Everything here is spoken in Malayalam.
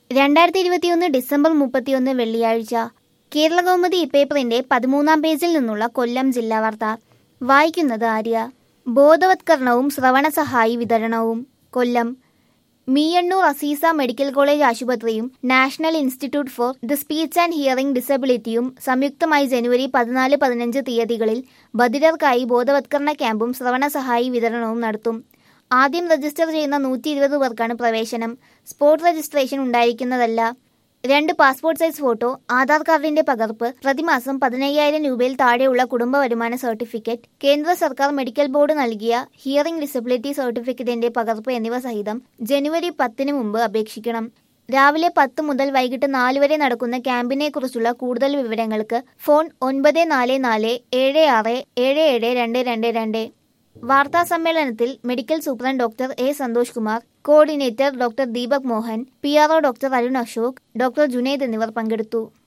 രണ്ടായിരത്തി ഇരുപത്തിയൊന്ന് ഡിസംബർ മുപ്പത്തിയൊന്ന് വെള്ളിയാഴ്ച കേരള കൗമുദി ഇപ്പേപ്പറിന്റെ പതിമൂന്നാം പേജിൽ നിന്നുള്ള കൊല്ലം ജില്ലാ വാർത്ത വായിക്കുന്നത് ആര്യ ബോധവത്കരണവും ശ്രവണ സഹായി വിതരണവും കൊല്ലം മീയണ്ണൂർ അസീസ മെഡിക്കൽ കോളേജ് ആശുപത്രിയും national institute for the speech and hearing ഡിസബിലിറ്റിയും സംയുക്തമായി ജനുവരി പതിനാല് പതിനഞ്ച് തീയതികളിൽ ബധിരർക്കായി ബോധവത്കരണ ക്യാമ്പും ശ്രവണ സഹായി വിതരണവും നടത്തും ആദ്യം രജിസ്റ്റർ ചെയ്യുന്ന നൂറ്റി ഇരുപത് പേർക്കാണ് പ്രവേശനം സ്പോട്ട് രജിസ്ട്രേഷൻ ഉണ്ടായിരിക്കുന്നതല്ല രണ്ട് പാസ്പോർട്ട് സൈസ് ഫോട്ടോ ആധാർ കാർഡിന്റെ പകർപ്പ് പ്രതിമാസം പതിനയ്യായിരം രൂപയിൽ താഴെയുള്ള കുടുംബ വരുമാന സർട്ടിഫിക്കറ്റ് കേന്ദ്ര സർക്കാർ മെഡിക്കൽ ബോർഡ് നൽകിയ ഹിയറിംഗ് ഡിസബിലിറ്റി സർട്ടിഫിക്കറ്റിന്റെ പകർപ്പ് എന്നിവ സഹിതം ജനുവരി പത്തിന് മുമ്പ് അപേക്ഷിക്കണം രാവിലെ പത്ത് മുതൽ വൈകിട്ട് നാല് വരെ നടക്കുന്ന ക്യാമ്പിനെ കുറിച്ചുള്ള കൂടുതൽ വിവരങ്ങൾക്ക് ഫോൺ ഒൻപത് നാല് നാല് ഏഴ് ആറ് ഏഴ് ഏഴ് രണ്ട് രണ്ട് രണ്ട് വാർത്താ സമ്മേളനത്തിൽ medical superintendent doctor A Santhosh Kumar coordinator doctor Deepak Mohan P R doctor Arun Ashok doctor Junaid എന്നിവർ പങ്കെടുത്തു